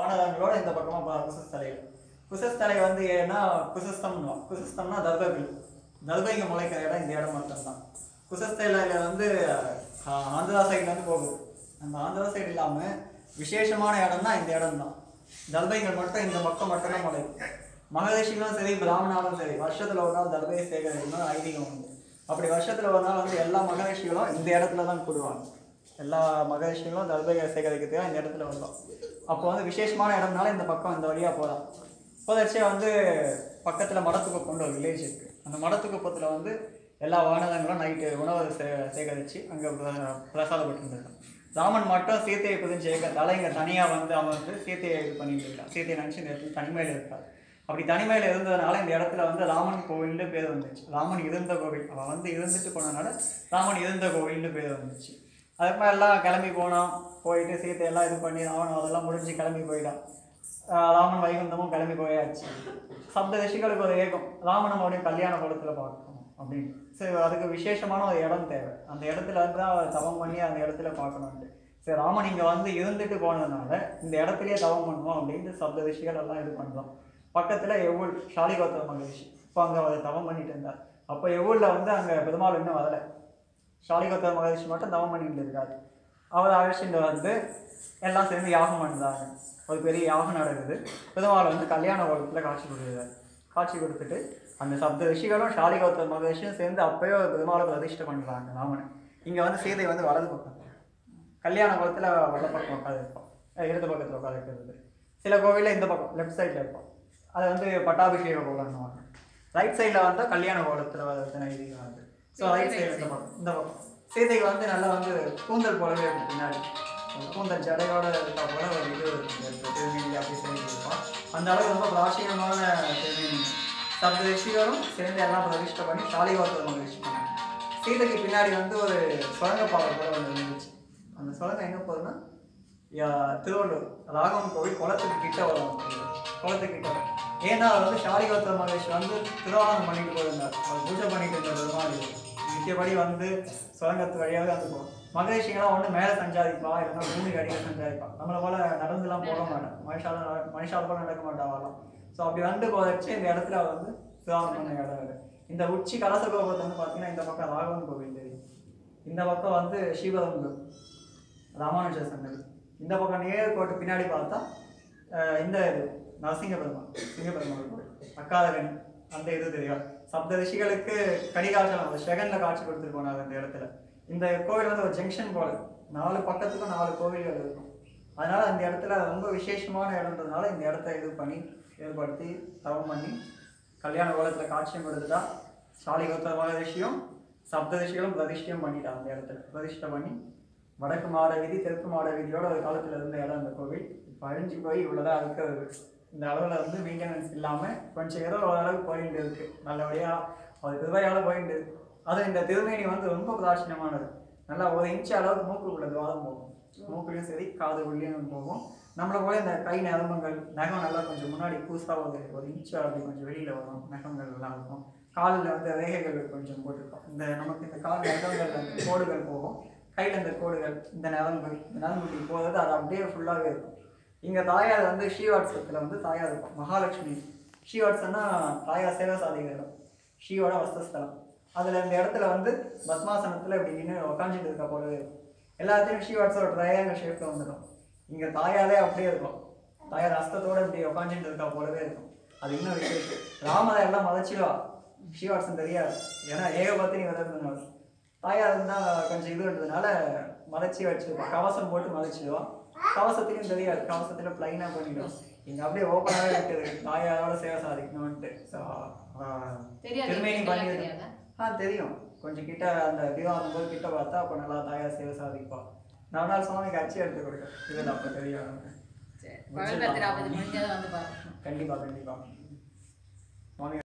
வானரங்களோட இந்த பக்கமா பா- குசஸ்தலைகள் குசஸ்தலை வந்து ஏன்னா குசஸ்தம்னு குசஸ்தம்னா தர்பைகள் தர்பைங்க முளைக்கிற இடம் இந்த இடம் மட்டும்தான் குசஸ்தலையில வந்து ஆஹ், ஆந்திரா சைட்ல இருந்து போகுது அந்த ஆந்திரா சைடு இல்லாம விசேஷமான இடம்னா இந்த இடம் தான் தர்பைகள் மட்டும் இந்த பக்கம் மட்டும்தான் முளைக்கும் மகரிஷிகளும் சரி பிராமணாலும் சரி வருஷத்துல ஒரு நாள் தர்பையை சேகரிக்கணும் ஐதீகம் உண்டு அப்படி வருஷத்துல ஒரு நாள் வந்து எல்லா மகரிஷிகளும் இந்த இடத்துல தான் கூடுவாங்க எல்லா மகரிஷிகளும் தர்பையை சேகரிக்கிறதுக்காக இந்த இடத்துல வந்தோம் அப்போ வந்து விசேஷமான இடம்னால இந்த பக்கம் இந்த வழியா போகலாம் போதச்சே வந்து பக்கத்துல மடத்துக்குப்பம்னு ஒரு வில்லேஜ் இருக்கு அந்த மடத்துக்குப்பத்துல வந்து எல்லா வானரங்களும் நைட்டு உணவு சே சேகரித்து அங்கே பிரசாதப்பட்டு ராமன் மட்டும் சீத்தையை புதிஞ்சு ஏற்கிறதால இங்கே தனியாக வந்து அவன் வந்து சீத்தையை இது பண்ணிட்டு இருக்கான் சீத்தையை நினச்சி இந்த இடத்துல தனிமையில் இருக்கார் அப்படி தனிமையில் இருந்ததுனால இந்த இடத்துல வந்து ராமன் கோவில்னு பேர் வந்துச்சு ராமன் இருந்த கோவில் அவன் வந்து இருந்துட்டு போனதுனால ராமன் இருந்த கோவில்னு பேர் வந்துச்சு அதுக்கப்புறம் எல்லாம் கிளம்பி போனோம் போயிட்டு சீத்தையெல்லாம் இது பண்ணி ராவணன் அதெல்லாம் முடிஞ்சு கிளம்பி போயிட்டான் ஆஹ் ராமன் வைகுந்தமும் கிளம்பி போயாச்சு சப்த ரிஷிகளுக்கு ஒரு ஏகம் ராமன் அவருடைய கல்யாண குளத்துல பார்க்கணும் அப்படின்னு சரி அதுக்கு விசேஷமான ஒரு இடம் தேவை அந்த இடத்துல வந்து தான் அவர் தவம் பண்ணி அந்த இடத்துல பார்க்கணுன்ட்டு சரி ராமன் இங்க வந்து இருந்துட்டு போனதுனால இந்த இடத்துலயே தவம் பண்ணுவோம் அப்படின்ட்டு சப்த ரிஷிகள் எல்லாம் இது பண்றோம் பக்கத்துல எவ்வளவு ஷாலிகோத்தர மகரிஷி இப்போ அங்க அவர் தவம் பண்ணிட்டு இருந்தார் அப்போ எவ்வளவுல வந்து அங்க பெருமாள் இன்னும் வரல ஷாலிகோத்தர மகரிஷி மட்டும் தவம் பண்ணிட்டு இருக்காரு அவர் அழைச்சிட்டு வந்து எல்லாம் சேர்ந்து யாகம் பண்ணுறாங்க ஒரு பெரிய யாகம் நடக்குது பெருமாள் வந்து கல்யாண கோலத்தில் காட்சி கொடுக்குறாரு காட்சி கொடுத்துட்டு அந்த சப்த ரிஷிகளும் ஷாலிகோத்தர மகரிஷியும் சேர்ந்து அப்பயோ பெருமாளை பிரதிஷ்டை பண்ணுறாங்க ராமனை இங்கே வந்து சீதை வந்து வலது பக்கம் கல்யாண குளத்தில் வலது பக்கம் உட்காந்து இருப்போம் அஹ் இடது பக்கத்தில் உட்காந்து இருக்கிறது சில கோவிலில் இந்த பக்கம் லெஃப்ட் சைடில் இருப்போம் அது வந்து பட்டாபிஷேக கோலம்னுவாங்க ரைட் சைடில் வந்தால் கல்யாண கோலத்தில் வந்து ஐதீகம் வந்து ஸோ ரைட் சைடு இந்த பக்கம் இந்த பக்கம் சீதைக்கு வந்து நல்லா வந்து கூந்தல் போலவே இருக்கும் பின்னாடி ஒரு கூந்தல் ஜடையோட இருக்கா போல ஒரு இது இருக்கும் திருநெல்லி அப்படி சேர்ந்து இருப்பான் அந்த அளவுக்கு ரொம்ப பிராச்சீனமான திருநெல்லி சப்த ரிஷிகளும் சேர்ந்து எல்லாம் பிரதிஷ்டை பண்ணி ஷாலிகோத்தர் மகிழ்ச்சி பண்ணாங்க சீதைக்கு பின்னாடி வந்து ஒரு சுரங்கப்பாதை போல ஒன்று இருந்துச்சு அந்த சுரங்கம் எங்கே போகுதுன்னா யா- திருவள்ளூர் ராகவன் கோவில் குளத்துக்கு கிட்ட வரும் குளத்துக்கு கிட்ட வரும் ஏன்னா அவர் வந்து ஷாலிகோத்தர மகேஷ் வந்து திருவாரணம் பண்ணிட்டு போயிருந்தார் அவர் பூஜை பண்ணிட்டு இருந்த பெருமாள் நித்தியபடி வந்து சுரங்கத்து வழியாகவே வந்து போகும் மகரிஷிங்களாம் ஒன்று மேலே சஞ்சாரிப்பா இல்லைன்னா பூமிக்கு அடியில் சஞ்சாரிப்பா நம்மளை போல நடந்துலாம் போக மாட்டேன் மனுஷால நட- மனுஷால போல நடக்க மாட்டாங்களாம் ஸோ அப்படி வந்து போதச்சு இந்த இடத்துல அவர் வந்து திருவாரணம் பண்ண இடம் இது இந்த உச்சி கலச கோபுரத்தை வந்து பார்த்தீங்கன்னா இந்த பக்கம் ராகவன் கோவில் தெரியும் இந்த பக்கம் வந்து சிவகங்கை ராமானுஜ சன்னதி இந்த பக்கம் நேர் கோட்டு பின்னாடி பார்த்தா அஹ், இந்த இது நரசிங்க பெருமாள் சிங்க பெருமாள் கோயில் அக்காதகனி அந்த இது தெரியும் சப்த ரிஷிகளுக்கு கடிகாட்சம் அந்த செகண்ட்ல காட்சி கொடுத்துட்டு போனாங்க இந்த இடத்துல இந்த கோவில் வந்து ஒரு ஜங்ஷன் போல நாலு பக்கத்துக்கும் நாலு கோவில்கள் இருக்கும் அதனால அந்த இடத்துல ரொம்ப விசேஷமான இடம்ன்றதுனால இந்த இடத்த இது பண்ணி ஏற்படுத்தி தவம் பண்ணி கல்யாண கோலத்துல காட்சியம் கொடுத்துட்டா சாலிகோத்தர மகரிஷியும் சப்த ரிஷிகளும் பிரதிஷ்டையும் பண்ணிட்டாங்க அந்த இடத்துல பிரதிஷ்டை பண்ணி வடக்கு மாட வீதி தெற்கு மாட வீதியோட ஒரு காலத்துல இருந்த இடம் அந்த கோவில் இப்போ அழிஞ்சு போய் இவ்வளோதான் இருக்கிறது இந்த அளவில் வந்து மெயின்டெனன்ஸ் இல்லாமல் கொஞ்சம் ஏதோ ஓரளவுக்கு போயிட்டு இருக்கு நல்லபடியா அது திருவையால போயிட்டு இருக்கு அது இந்த திருமேனி வந்து ரொம்ப பிராச்சீனமானது நல்லா ஒரு இன்ச் அளவுக்கு மூக்குக்குள்ள துவாரம் போகும் மூக்குலையும் சரி காது உள்ளேயும் போகும் நம்மளை போல இந்த கை நரம்புகள் நகம் நல்லா கொஞ்சம் முன்னாடி புதுசாக ஒரு ஒரு இன்ச் அப்படி கொஞ்சம் வெளியில வரும் நகங்கள் எல்லாம் இருக்கும் காலில் வந்து ரேகைகள் கொஞ்சம் போட்டிருக்கோம் இந்த நமக்கு இந்த கால் நகங்கள் அந்த கோடுகள் போகும் கையில் இந்த கோடுகள் இந்த நரம்பு இந்த நரம்பு இப்படி போகிறது அது அப்படியே ஃபுல்லாகவே இருக்கும் இங்கே தாயார் வந்து ஸ்ரீவாட்சத்தில் வந்து தாயார் இருக்கும் மகாலட்சுமி ஸ்ரீவாட்சம்னா தாயார் சேவை சாதிக்கிற இடம் ஸ்ரீயோட வஸ்தஸ்தலம் அதில் இந்த இடத்துல வந்து பத்மாசனத்தில் இப்படி நின்று உக்காந்துட்டு இருக்க போலவே இருக்கும் எல்லாத்தையும் ஸ்ரீவாட்சோட ட்ரையாங்கல் ஷேப்பில் வந்துடும் இங்கே தாயாரே அப்படியே இருக்கும் தாயார் ஹஸ்தத்தோட இப்படி உக்காந்துட்டு இருக்கா போலவே இருக்கும் அது இன்னும் விசேஷம் ராமரை எல்லாம் மதச்சிடுவா ஸ்ரீவாட்சன் தெரியாது ஏன்னா ஏகபத்தினி விரதுனால தாயார் இருந்தால் கொஞ்சம் இதுன்றதுனால மறைச்சி வச்சிருப்பா கவசம் போட்டு மறைச்சிடுவா கவசத்திலையும் தெரியாது கவசத்தில் ப்ளைனாக பண்ணிடும் இங்கே அப்படியே ஓப்பனாகவே இருக்குது தாயாரோட சேவை சாதிக்கணும்ன்ட்டு ஸோ தெரியாது திருமேனி இப்படிலாம் பண்ணி தெரியாதா? ஆ தெரியும் கொஞ்சம் கிட்ட அந்த தீபாவளி போது கிட்ட பார்த்தா அப்போ நல்லா தாயார் சேவை சாதிப்பா நவநாள் சுவாமிக்கு அச்சு எடுத்து கொடுக்க இதில் அப்போ தெரியும் சரி பழம்பத்திராபதி முடிஞ்சதை வந்து பாருங்க கண்டிப்பாக கண்டிப்பாக சுவாமி